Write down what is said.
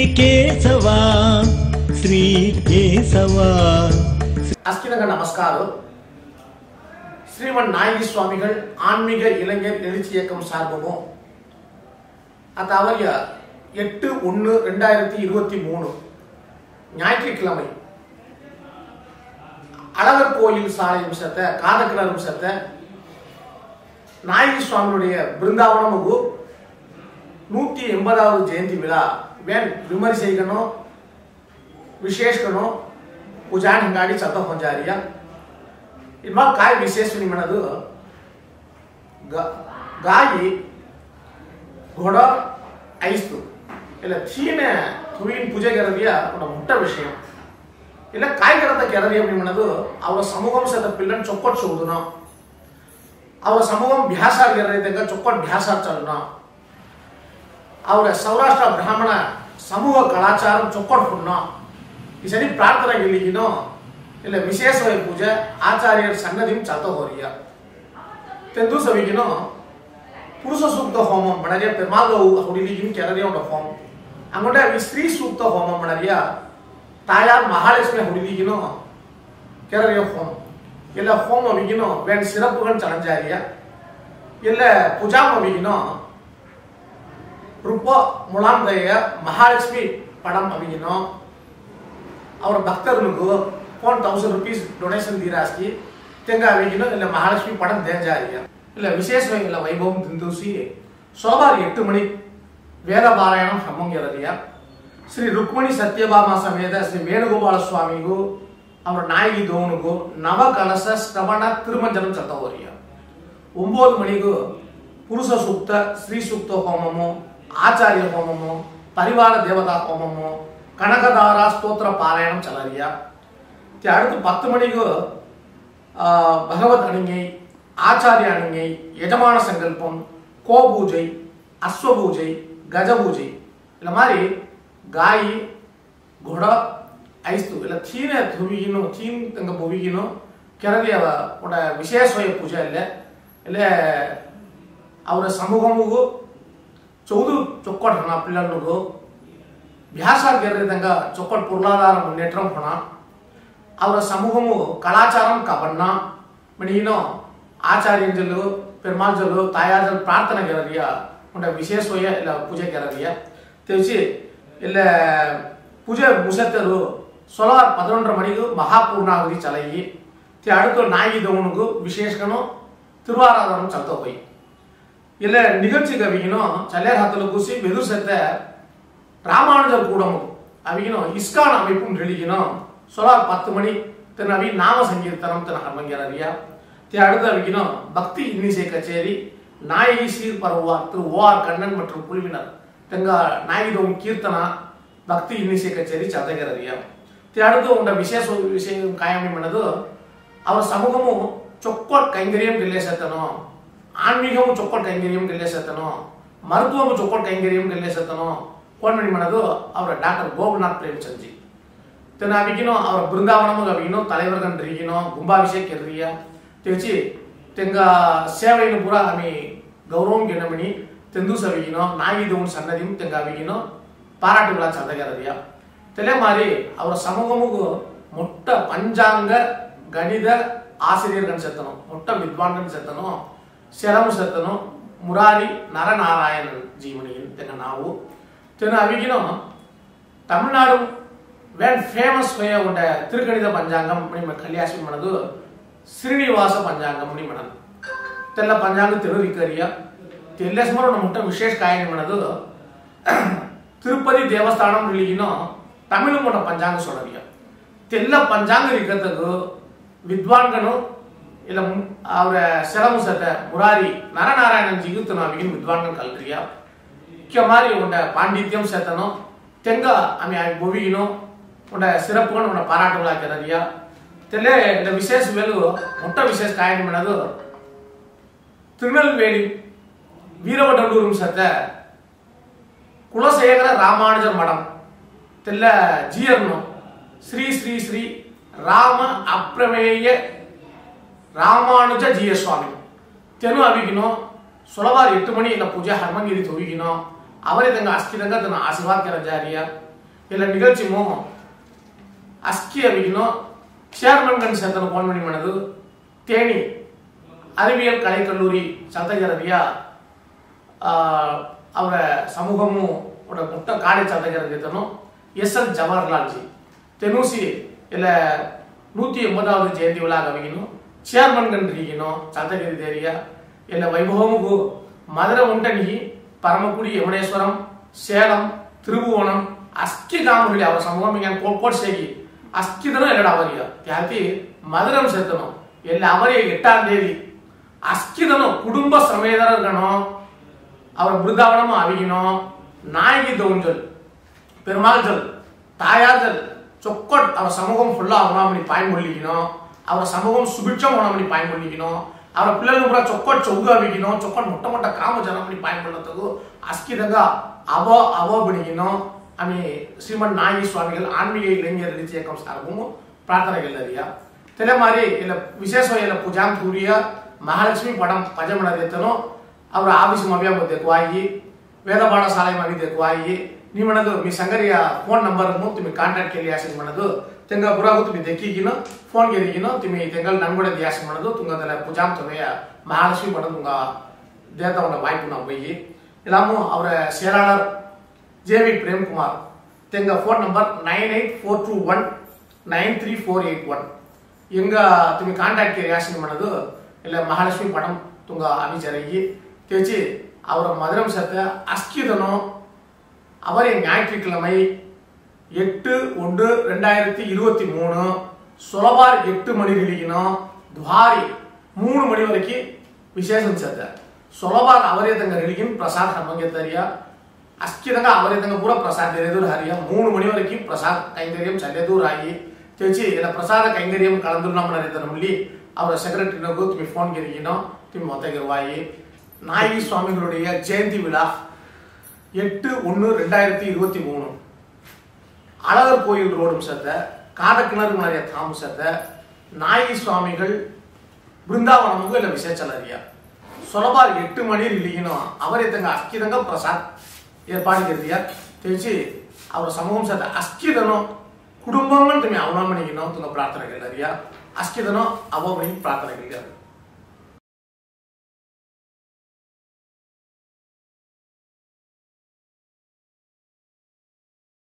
ಕೇಶವ ಶ್ರೀ ಕೇಶವ அஸ்கிரக நமஸ்காரம் ஸ்ரீமன் நாயகி சுவாமிகள் ஆன்மீக இளைஞர் எழுச்சி இயக்கம் சார்பவும் அதாவது எட்டு ஒன்று ரெண்டாயிரத்தி இருபத்தி மூணு ஞாயிற்றுக்கிழமை அழகர் கோயில் சாலை அம்சத்தை காதக்கிணறு அம்சத்தை நாயகி சுவாமியுடைய பிருந்தாவனமுகு நூற்றி எண்பதாவது ஜெயந்தி விழா வேன் ವಿಮರ್ಶೆಗನು ವಿಶೇಷಗನು ಪೂಜಾನ್ ಹಿಂಗಾಡಿ ಚತ್ತ ಹೊಂಜಾರಿಯ ಇನ್ವಾಗ ಕಾಯಿ ವಿಶೇಷ ನಿಮ್ಮನದು ಗ- ಗಾಯಿ ಘೊಡ ಐಸ್ತು ಇಲ್ಲ ಚೀನೆ ತುವಿನ ಪೂಜೆಗೆ ಎರದಿಯ ಒಂದು ಮುಟ್ಟ ವಿಷಯ ಇಲ್ಲ ಕಾಯಿಗರದ ಕೆರದಿ ನಿಮ್ಮನದು ಅವರ ಸಮೂಹಂಸದ ಪಿಲ್ಲನ್ ಚೊಕ್ಕೊಟ್ ಸೂದುನು ಅವರ ಸಮೂಹಂ ಭ್ಯಾಸಾರ್ ಗೆರದಿದ್ದಾಗ ಚೊಕ್ಕೊಟ್ ಭ್ಯಾಸಾರ್ ಚಲನ ಅವರ ಸೌರಾಷ್ಟ್ರ ಬ್ರಾಹ್ಮಣ ಸಮೂಹ ಕಲಾಚಾರ ಚೊಕ್ಕಡ್ಕೊಂಡ ಈ ಸರಿ ಪ್ರಾರ್ಥನೆ ಗೆಲ್ಲಿಗಿನೋ ಇಲ್ಲ ವಿಶೇಷವಾಗಿ ಪೂಜೆ ಆಚಾರ್ಯರ ಸನ್ನದಿಂ ಚಾತ ಹೋರಿಯ ತೆಂದು ಸವಿಗಿನೋ ಪುರುಷ ಸೂಕ್ತ ಹೋಮ ಮಣರಿಯ ಪೆಮಾಗ ಹುಡಿಲಿಗಿನ ಕೆರರಿಯ ಒಂದು ಹೋಮ ಅಂಗೊಂಡೆ ಈ ಸ್ತ್ರೀ ಸೂಕ್ತ ಹೋಮ ಮಣರಿಯ ತಾಯಾರ್ ಮಹಾಲಕ್ಷ್ಮಿ ಹುಡಿಲಿಗಿನೋ ಕೆರರಿಯ ಹೋಮ ಇಲ್ಲ ಹೋಮ ಅವಿಗಿನೋ ಬೇಡ ಸಿರಪ್ಪುಗಳು ಚಳಂಜಾರಿಯ ಇಲ್ಲ ಪೂಜಾ ಅವಿಗಿನೋ ರೂಪ ಮುಳಾಂದಯ್ಯ ಮಹಾಲಕ್ಷ್ಮಿ ಪಡಂ ಅವಿಗಿನೋ ಅವರ ಭಕ್ತರಿಗೂ ಫೋನ್ ತೌಸಂಡ್ ರುಪೀಸ್ ಡೊನೇಷನ್ ದೀರಾಸ್ಕಿ ತೆಂಗ ಅವಿಗಿನೋ ಇಲ್ಲ ಮಹಾಲಕ್ಷ್ಮಿ ಪಡಂ தேஞ்சாரியா இல்ல விசேஷம் இல்ல வைபவம் திந்தூசி சோபார் எட்டு மணி வேத பாராயணம் ಹಮ್ಮಂಗಿರದಿಯ ಶ್ರೀ ರುಕ್ಮಿಣಿ ಸತ್ಯಭಾಮ ಸಮೇತ ಶ್ರೀ ವೇಣುಗೋಪಾಲ ಸ್ವಾಮಿಗೂ ಅವರ ನಾಯಿಗೆ ದೋವನಿಗೂ ನವ ಕಲಸ ಶ್ರವಣ ತಿರುಮಂಜನಂ ಚತ್ತವರಿಯ ಒಂಬತ್ತು ಮಣಿಗೂ ಪುರುಷ ಸೂಕ್ತ ಸ್ತ್ರೀ ಸೂಕ್ತ ಹೋಮము ఆచార్య హోమము పరివార దేవతా హోమము కనకదార స్తోత్ర పారాయణం చలరియ அடுத்து பத்து மணிக்கு ஆ, பகவத் அணிங்கை ஆச்சாரிய அணிங்கை எஜமான சங்கல்பம் கோ பூஜை அஸ்வ பூஜை கஜ பூஜை இந்த மாதிரி காய் घोಡ ಐಸ್ತು ಇಲ್ಲ ಥೀನ ಧುವಿಗಿನು ಥೀನ್ ತಂಗ ಭುವಿಗಿನು ಕೆರದಿ ಅವ ಒಡ ವಿಶೇಷವಾದ ಪೂಜೆ ಇಲ್ಲ ಇಲ್ಲ ಅವರ ಸಮೂಹಮುಗು ಚೌದು ಚೊಕ್ಕಟ್ ಹಣ ಪಿಲ್ಲನ್ನುಗು వ్యాసాలు గెర్రేదంగా చొక్కటి పొరులాధార మున్నేట్రం హొన ಅವರ ಸಮೂಹము ಕಲಾಚಾರಂ ಕಬಣ್ಣ ಮಣಿನೋ ಆಚಾರ್ಯಂಜಲು ಪೆರ್ಮಾಲ್ಜಲು ತಾಯಾಜಲು ಪ್ರಾರ್ಥನೆ ಗೆರದಿಯ ಉಂಟ ವಿಶೇಷವಯ ಇಲ್ಲ ಪೂಜೆ ಗೆರದಿಯ ತಿಳಿಸಿ ಇಲ್ಲ ಪೂಜೆ ಮುಸತ್ತರು ಸೋಲಾರ್ ಪದನೊಂದರ ಮಣಿಗೂ ಮಹಾಪೂರ್ಣಾವಧಿ ಚಲಯಿ ತಿ அடுத்து நாயகி தவனுக்கு விசேஷகனும் திருவாராதனம் சத்த போய் இல்ல நிகழ்ச்சி கவிக்கணும் சல்லேர் ஹத்துல கூசி வெதுர் செத்த ராமானுஜர் கூடமும் அவிக்கணும் இஸ்கான் அமைப்பும் வெளிக்கணும் சொலார் பத்து மணி திரு அவி நாம சங்கீர்த்தனம் திரு ஹர்மங்கரரியா தி அடுத்து அவிக்கணும் பக்தி இன்னிசை கச்சேரி நாயகி சீர் பரவுவார் திரு ஓ ஆர் கண்ணன் மற்றும் குழுவினர் தெங்க நாயகிதோம் கீர்த்தனா பக்தி இன்னிசை கச்சேரி சதகரரியா தி அடுத்து உண்ட விசேஷ விஷயம் காயமி பண்ணது அவர் சமூகமும் சொக்கோட் கைங்கரியம் ಗೆಲ್ಲೇಸತ್ತನೋ ಆನ್ಮೀಗವು ಚೊಕ್ಕೊಟ್ ಕೈಂಗರ್ಯಂ ಗೆಲ್ಲೇಸತ್ತನೋ ಮರುತ್ವವು ಚೊಕ್ಕೊಟ್ ಕೈಂಗರ್ಯಂ ಗೆಲ್ಲೇಸತ್ತನೋ ಕೋನ್ಮಣಿ ಮಾಡೋದು ಅವರ ಡಾಕ್ಟರ್ ಗೋಪಿನಾಥ್ ಪ್ರೇಮಚಂದ್ಜಿ தென் அவிக்கணும் அவர் பிருந்தாவனமும் அவிக்கணும் தலைவர்கள் இருக்கணும் கும்பாபிஷேக் எதிரிய தெரிச்சு தெங்க சேவைன்னு பூரா அமி கௌரவம் கென்னமணி தெந்து சவிக்கணும் நாகிதவன் சன்னதியும் தெங்க அவிக்கணும் பாராட்டு விழா சந்தகரதியா தெலே மாதிரி அவர் சமூகமுக்கு மொட்ட பஞ்சாங்க கணித ஆசிரியர்கள் செத்தனும் மொட்ட வித்வான்கள் செத்தனும் శరము సత్తను మురారి నరనారాయణ జీవుని తెగ నావు తెన అవిగినో ತಮಿಳ್ನಾಡು ವೇನ್ ಫೇಮಸ್ ಹೋಯ ಉಂಡ ತಿರುಗಣಿತ ಪಂಚಾಂಗಂ ನಿಮ್ಮ ಕಲ್ಯಾಸಿ ಮಣದು ಶ್ರೀನಿವಾಸ ಪಂಚಾಂಗಂ ನಿ ಮಣದು ತೆಲ್ಲ ಪಂಚಾಂಗ ತಿರುರಿಕರಿಯ ತೆಲ್ಲೆಸ್ಮರ ಮುಟ್ಟ ವಿಶೇಷ ಕಾಯನಿ ಮಣದು ತಿರುಪತಿ ದೇವಸ್ಥಾನಂ ಇಲ್ಲಿಗಿನೋ ತಮಿಳು ಮುಟ್ಟ ಪಂಚಾಂಗ ಸೊಡರಿಯ ತೆಲ್ಲ ಪಂಚಾಂಗ ರಿಕತಗು ವಿದ್ವಾನ್ಗನು ಇಲ್ಲ ಮು- ಅವರ ಸೆಲವು ಸತ ಮುರಾರಿ ನರನಾರಾಯಣನ್ ಜಿಗುತ್ತನು ಅವಿಗಿನ ವಿದ್ವಾನ್ಗನ್ ಕಲ್ರಿಯ முக்கியமாரி உண்ட பாண்டித்யம் சேர்த்தனும் தெங்க அமி பொவிக்கணும் உண்ட சிறப்புன்னு உண்ட பாராட்டு விழா கிறதியா தெல்ல இந்த விசேஷ வேலு முட்டை விசேஷ காயம் பண்ணது திருநெல்வேலி வீரவடண்டூரும் சத்த குலசேகர ராமானுஜர் மடம் தெல்ல ஜியர்னு ஸ்ரீ ஸ்ரீ ஸ்ரீ ராம அப்பிரமேய ರಾಮಾನುಜ ಜಿಯ ಸ್ವಾಮಿ ತೆನು ಅವಿಗಿನೋ ಸುಲಭ ಎಟ್ಟು ಮಣಿ ಇಲ್ಲ ಪೂಜೆ ಹನುಮಂಗಿರಿ ತೊಗಿಗಿನೋ ಅವರೇ ತಂಗ ಅಸ್ಕಿದಂಗ ತನ್ನ ಆಶೀರ್ವಾದ ಕೆರ ಜಾರಿಯ ಇಲ್ಲ ನಿಗಲ್ಚಿ ಮೋಹ ಅಸ್ಕಿ ಅವಿಗಿನೋ ಚೇರ್ಮನ್ ಗಂಡ ಸೇತನ ಫೋನ್ ಮಾಡಿ ಮಾಡೋದು தேனி அறிவியல் கலைக்கல்லூரி சந்தகரவிய ಅವರ ಸಮೂಹಮು ಅವರ ಮುಕ್ತ ಕಾಡೆ சந்தகரவியத்தனோ எஸ் எல் ஜவஹர்லால்ஜி தெனூசி இல்ல நூத்தி எண்பதாவது ஜெயந்தி விழா கவிಗಿನೋ ಚೇರ್ಮನ್ ಗಂಡ್ರಿಗಿನೋ ಚಂದಗಿರಿ ದೇರಿಯ ಇಲ್ಲ ವೈಭವಮುಗು ಮಧುರ ಉಂಟನಿಗಿ ಪರಮಕುಡಿ ಯಮುನೇಶ್ವರಂ சேலம் திருபுவனம் அஸ்கி காமர்களி அவர் சமூகம் இங்க கோட்கோட் சேகி அஸ்கிதனும் இல்லடா அவரியா யாத்தி மதுரம் சேர்த்தனும் ಎಲ್ಲ ಅವರೇ ಎಟ್ಟಾம் தேதி அஸ்கிதனும் குடும்ப சமேதர இருக்கணும் அவர் பிருந்தாவனமும் அவிக்கணும் நாயகி தோஞ்சல் பெருமாள் சொல் தாயார் சொல் சொக்கொட் அவர் சமூகம் ஃபுல்லா அவனாமணி பயன்பொழிக்கணும் அவர் சமூகம் சுபிட்சம் அவனாமணி பயன்பொழிக்கணும் அவர் పిల్లలు కూడా చొక్కటి చౌగా విగినో చొక్కటి మొట్ట మొట్ట కామ జనమని పాయపడతకు அஸ்கிதங்க அவ அவ பிடிக்கணும் అని శ్రీమన్ నాగి స్వామిகள் ஆன்மீக இளைஞர் எழுச்சி இயக்கம் சார்பும் பிரார்த்தனைகள் அறியா தெரிய மாதிரி இல்ல விசேஷம் இல்ல பூஜாம் தூரிய மகாலட்சுமி படம் பஜமணர் எத்தனும் அவர் ಆಫೀಸ್ ಮವ್ಯ ತೆಕ್ವಾಯಿ ವೇದ ಪಾಠಶಾಲೆ ಮವಿ ತೆಕ್ವಾಯಿ ನೀ ಮನದು ಮೀ ಸಂಗರಿಯ ಫೋನ್ ನಂಬರ್ ಮು ತುಮಿ ಕಾಂಟ್ಯಾಕ್ಟ್ ಕೇಳಿ ಆಸೆ ಮನದು ತೆಂಗ ಪುರಾಗು ತುಮಿ ದೆಕ್ಕಿಗಿನ ಫೋನ್ ಗೆರಿಗಿನ ತುಮಿ ತೆಂಗಲ್ ನನ್ಗೂட ದಿಯಾಸೆ ಮನದು ತುಂಗದಲ್ಲ ಪೂಜಾಂ ತೊನೆಯ மகாலட்சுமி படம் துங்க தேத்தவன வாய்ப்பு நான் போய் இல்லாமல் அவரை செயலாளர் ஜேவி பிரேம்குமார் தெங்க phone number nine eight four two one nine three four eight one எங்க ತುಮಿ ಕಾಂಟ್ಯಾಕ್ಟ್ ರಿಯಾಕ್ಷನ್ ಮಾಡೋದು ಇಲ್ಲ ಮಹಾಲಕ್ಷ್ಮಿ ಪಡಂ ತುಂಗ ಅಭಿಚಾರಗಿ தேச்சி அவரை மதுரம் சேர்த்த அஸ்கிதனும் அவரை ஞாயிற்றுக்கிழமை எட்டு ஒன்று ரெண்டாயிரத்தி இருபத்தி மூணு சுலபார் எட்டு மணி ரிலிக்கணும் துவாரி மூணு மணி வரைக்கும் விசேஷம் சேர்த்த ಸುಲಭಾಗ ಅವರೇ ತಂಗ ರಿಲಿಗಿನ್ ಪ್ರಸಾದ್ ಹರ್ಮಂಗೆ ತರಿಯ ಅಸ್ಕಿದಂಗ ಅವರೇ ತಂಗ ಪೂರ ಪ್ರಸಾದ್ ಎರೆದೂರು ಹರಿಯ ಮೂರು ಮಣಿ ವರೆಗೆ ಪ್ರಸಾದ್ ಕೈಂಕರ್ಯಂ ಚಲ್ಲೆದೂರು ಆಗಿ తెచ్చి ఇలా ప్రసాద కైంకర్యం కలందున్నామన్నారు నమ్లి ಅವರ ಸೆಕ್ರೆಟರಿನಗೂ ತುಮಿ ಫೋನ್ ಗೆರಿಗಿನೋ ತುಮಿ ಮೊತ್ತಗಿರುವಾಯಿ நாயகி சுவாமிகளுடைய ஜெயந்தி விழா எட்டு ஒன்று ரெண்டாயிரத்தி இருபத்தி மூணு அழகர் கோயில் ரோடும் சேர்த்த காதக்கிணறு நிறைய தாமு சேர்த்த நாயகி சுவாமிகள் ಬೃಂದಾವನಮಗೂ ಇಲ್ಲ ವಿಶೇಷಲರಿಯ ಸೊಲಬಾರ್ ಎಟ್ಟು ಮಣಿ ಇಲ್ಲಿಗಿನೋ ಅವರಿದ್ದಂಗ ಅಸ್ಕಿದಂಗ ಪ್ರಸಾದ್ ಏರ್ಪಾಡಿಗಿರ್ತೀಯ ತಿಳಿಸಿ ಅವರ ಸಮೂಹಂ ಸದ ಅಸ್ಕಿದನೋ ಕುಟುಂಬಂಗನ್ ತುಮಿ ಅವನಮಣಿಗಿನೋ ತುಂಗ ಪ್ರಾರ್ಥನೆಗಳಿರಿಯ ಅಸ್ಕಿದನೋ ಅವಮಣಿ ಪ್ರಾರ್ಥನೆಗಳಿದ್ದಾರೆ